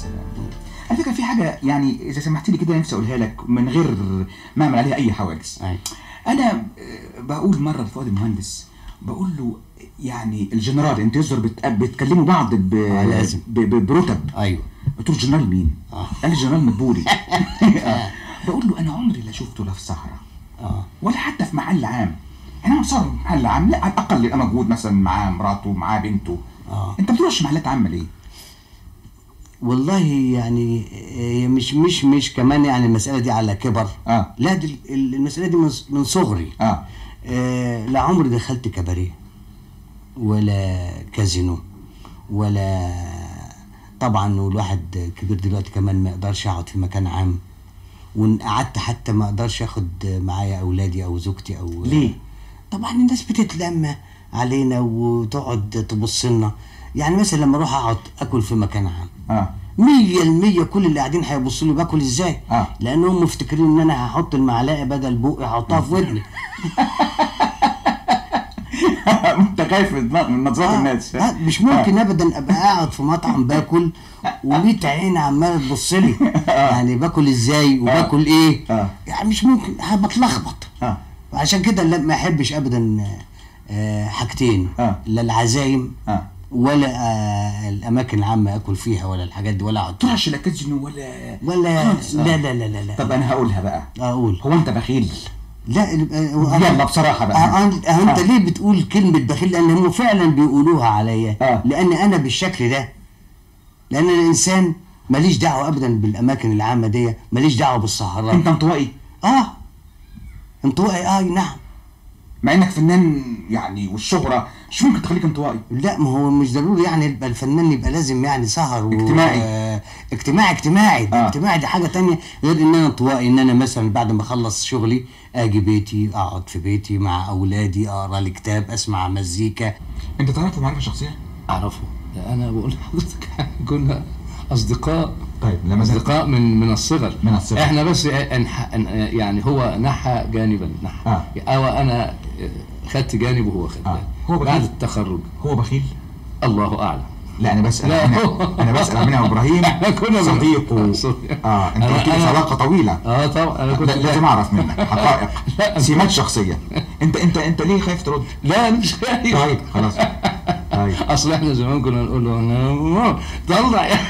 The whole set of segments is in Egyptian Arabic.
سلام على فكره في حاجه يعني اذا سمحت لي كده نفسي اقولها لك من غير ما اعمل عليها اي حواجز أي. انا آه، بقول مره لفؤاد المهندس بقول له يعني الجنرال انت يظهر بت- بتكلموا بعض ب... آه، لازم. ب... ب... برتب ايوه قلت له جنرال مين؟ آه. قال لي جنرال مدبولي آه. بقول له انا عمري لا شفته لا في سهره اه ولا حتى في محل عام يعني انا صار محل عام لا على الاقل يبقى موجود مثلا معاه مراته معاه بنته آه. انت بتروحش محلات عامه ليه؟ والله يعني هي مش مش مش كمان يعني المساله دي على كبر اه لا دي ال- المساله دي من من صغري اه آه لا عمري دخلت كباريه ولا كازينو ولا طبعا والواحد كبير دلوقتي كمان ما يقدرش اقعد في مكان عام وان قعدت حتى ما اقدرش اخد معايا اولادي او زوجتي او ليه؟ طبعا الناس بتتلم علينا وتقعد تبص لنا يعني مثلا لما اروح اقعد اكل في مكان عام اه مية المية كل اللي قاعدين هيبصوا لي باكل ازاي آه. لانهم مفتكرين ان انا هحط المعلقه بدل بوقي هحطها في ودني انت خايف من من نظرات الناس آه. مش ممكن ابدا ابقى قاعد في مطعم باكل و100 عين عماله تبص لي يعني باكل ازاي وباكل ايه آه. يعني مش ممكن بتلخبط اه عشان كده لا ما احبش ابدا آه، حاجتين آه. لا العزايم اه ولا آه، الاماكن العامه اكل فيها ولا الحاجات دي ولا اقعد تروحش لا كازينو ولا ولا خالص، آه. لا لا لا لا, لا. طب انا هقولها بقى اقول هو انت بخيل لا ال- آه، يلا بصراحه آه، بقى آه، آه، انت آه. ليه بتقول كلمه بخيل لان هم فعلا بيقولوها عليا آه. لان انا بالشكل ده لان انا انسان ماليش دعوه ابدا بالاماكن العامه دي ماليش دعوه بالسهرات انت انطوائي اه انطوائي اه نعم مع انك فنان يعني والشهره مش ممكن تخليك انطوائي لا ما هو مش ضروري يعني يبقى الفنان يبقى لازم يعني سهر و... اجتماعي. آه، اجتماعي اجتماعي آه. اجتماعي دي حاجه تانية غير ان انا انطوائي ان انا مثلا بعد ما اخلص شغلي اجي بيتي اقعد في بيتي مع اولادي اقرا لي كتاب اسمع مزيكا انت تعرفه معرفه شخصيه اعرفه ده انا بقول لحضرتك كنا اصدقاء طيب لما زال- اصدقاء من من الصغر من الصغر. احنا بس انح... ان- يعني هو نحى جانبا نحى آه. او انا خدت جانب وهو خد آه. جانب هو بعد بخيل. التخرج هو بخيل الله اعلم لا انا بسال لا، انا, هو- أنا بسال عن ابراهيم إحنا كنا بن- صديقه صديق. اه انت أنا- قلت لي أنا- صداقه طويله اه طبعا انا كنت لا لازم اعرف منك حقائق لا. سمات شخصيه انت انت انت ليه خايف ترد لا انا مش خايف طيب خلاص طيب اصل احنا زمان كنا نقول له أنا- طلع يا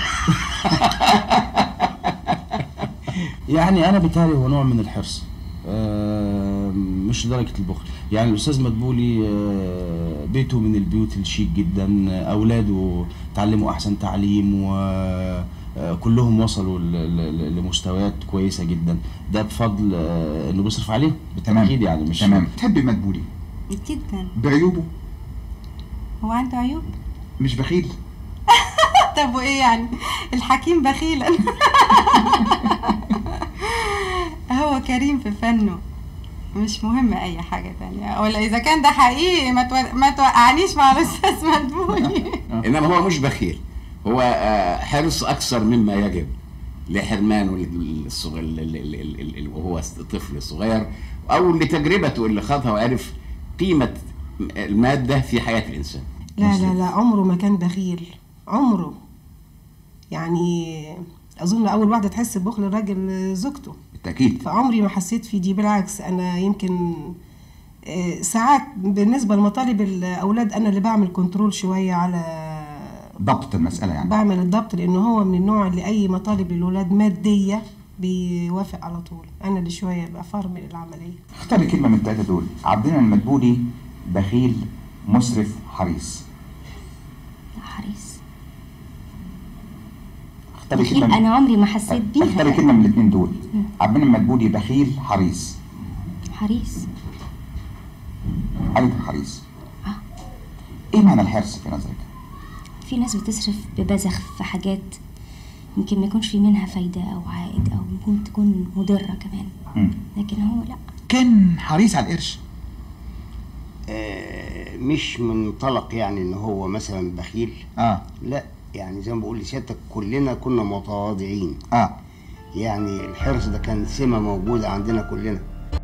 يعني انا بيتهيألي هو نوع من الحرص آه، مش درجة البخل يعني الأستاذ مدبولي آه، بيته من البيوت الشيك جدا أولاده تعلموا أحسن تعليم وكلهم وصلوا ل- ل- لمستويات كويسة جدا ده بفضل آه، إنه بيصرف عليهم تمام بالتأكيد يعني مش تمام تحبي مدبولي جدا بعيوبه هو عنده عيوب مش بخيل طب وايه يعني الحكيم بخيلا هو كريم في فنه مش مهم اي حاجه تانية ولا اذا كان ده حقيقي ما, تو... ما توقعنيش مع الاستاذ مدبولي انما هو مش بخيل هو آه، حرص اكثر مما يجب لحرمانه الصغير وهو طفل صغير او لتجربته اللي خاضها وعرف قيمه الماده في حياه الانسان لا لا لا عمره ما كان بخيل عمره يعني اظن اول واحده تحس ببخل الراجل زوجته بالتاكيد فعمري ما حسيت في دي بالعكس انا يمكن آه، ساعات بالنسبه لمطالب الاولاد انا اللي بعمل كنترول شويه على ضبط المساله يعني بعمل الضبط لانه هو من النوع اللي اي مطالب الاولاد ماديه بيوافق على طول انا اللي شويه بفرمل العمليه اختار لي كلمه من الثلاثه دول عبدنا المدبولي بخيل مسرف حريص حريص اختار لي بخيل كلمه انا عمري ما حسيت طيب، اختار لي بيها كلمه من الاثنين دول عبدنا المدبولي بخيل حريص حريص عليك حريص ايه معنى الحرص في نظرك؟ في ناس بتصرف ببذخ في حاجات يمكن ما يكونش في منها فايدة أو عائد أو ممكن تكون مضرة كمان مم. لكن هو لأ كان حريص على القرش آه، مش منطلق يعني ان هو مثلا بخيل اه لا يعني زي ما بقول لسيادتك كلنا كنا متواضعين اه يعني الحرص ده كان سمة موجودة عندنا كلنا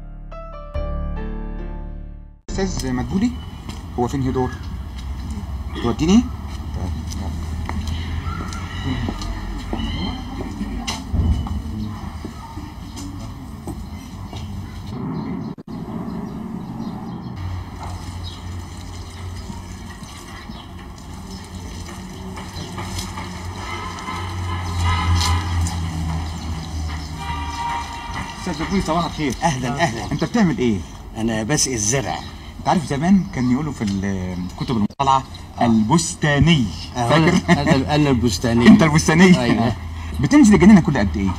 استاذ مدبولي هو فين هدور؟ توديني؟ طيب، يلا. استاذ مدبولي صباح الخير اهلا اهلا انت بتعمل ايه؟ انا بسقي الزرع انت عارف زمان كان يقولوا في ال- كتب المطالعه البستاني فاكر؟ انا انا البستاني انت البستاني ايوه بتنزل الجنينه كل قد ايه؟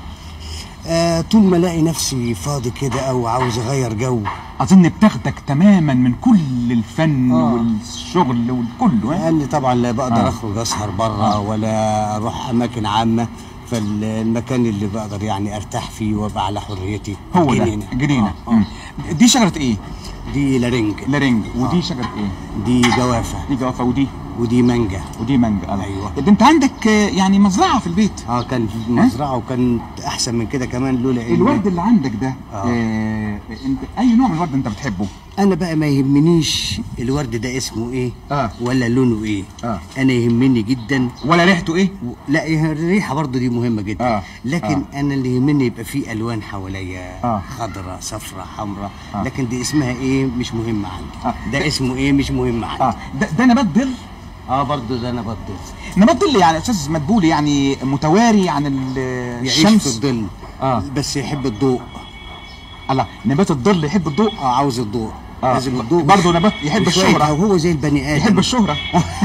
آه طول ما الاقي نفسي فاضي كده او عاوز اغير جو اظن بتاخدك تماما من كل الفن آه. والشغل والكل ها؟ لاني طبعا لا بقدر آه. اخرج اسهر بره ولا اروح اماكن عامه فالمكان اللي بقدر يعني ارتاح فيه وابقى على حريتي هو ده جنينة. جنينه آه. مم. دي شجره ايه؟ دي لارنج لارنج ودي شجره ايه؟ دي جوافه دي جوافه ودي ودي مانجا ودي مانجا آه. أيوة. ده انت عندك آه، يعني مزرعه في البيت اه كان في مزرعه وكانت احسن من كده كمان لولا إن الورد اللي عندك ده آه. آه. انت اي نوع من الورد انت بتحبه؟ انا بقى ما يهمنيش الورد ده اسمه ايه آه. ولا لونه ايه آه. انا يهمني جدا ولا ريحته ايه؟ و... لا إيه الريحه برضو دي مهمه جدا آه. لكن انا اللي يهمني يبقى فيه الوان حواليا آه. خضراء صفراء حمراء آه. لكن دي اسمها ايه مش مهمه عندي آه. ده اسمه ايه مش مهم عندي اه ده, ده نبات ظل اه برضو ده انا بطل نبات ظل يعني استاذ مدبولي يعني متواري عن ال- يعيش في الشمس الظل آه. بس يحب الضوء الله نبات الظل يحب الضوء اه عاوز الضوء آه. لازم الضوء برضو نبات يحب وشوية الشهرة. هو زي البني ادم يحب الشهرة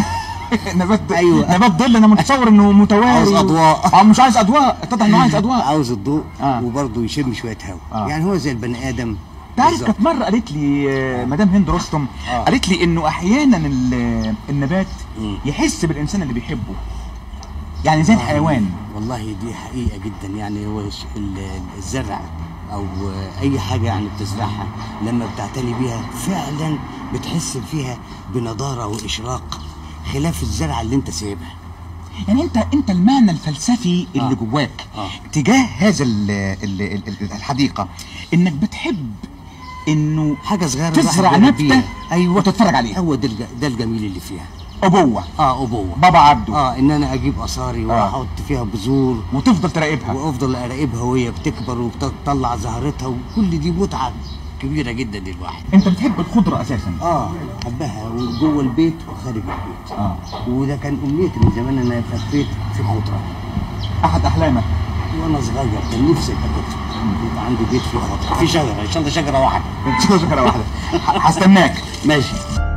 نبات أيوة. نبات ظل انا متصور انه متواري عاوز أضواء. اه مش عايز اضواء اتضح انه عايز اضواء عاوز الضوء آه. وبرضه يشم شويه هواء آه. يعني هو زي البني ادم انت عارف بالظبط. كانت مره قالت لي آه، مدام هند رستم آه. قالت لي انه احيانا ال- النبات مم. يحس بالانسان اللي بيحبه يعني زي الحيوان والله دي حقيقه جدا يعني هو الش- ال- الزرع او اي حاجه يعني بتزرعها لما بتعتني بيها فعلا بتحس فيها بنضاره واشراق خلاف الزرعه اللي انت سايبها يعني انت انت المعنى الفلسفي اللي آه. جواك آه. تجاه هذا ال ال ال ال الحديقه انك بتحب انه حاجه صغيره تزرع الواحد نبته بيربيها. ايوه وتتفرج عليها هو ده الج- ده الجميل اللي فيها ابوه اه ابوه بابا عبده اه ان انا اجيب اثاري واحط فيها بذور وتفضل تراقبها وافضل اراقبها وهي بتكبر وبتطلع زهرتها وكل دي متعه كبيره جدا للواحد انت بتحب الخضره اساسا اه حبها وجوه البيت وخارج البيت اه وده كان امنيتي من زمان ان يبقى في بيت في خضره احد احلامك وانا صغير كان نفسي ابقى كده يبقى عندي بيت فيه خضره في شجره ان شاء الله شجره واحده شجره واحده هستناك ماشي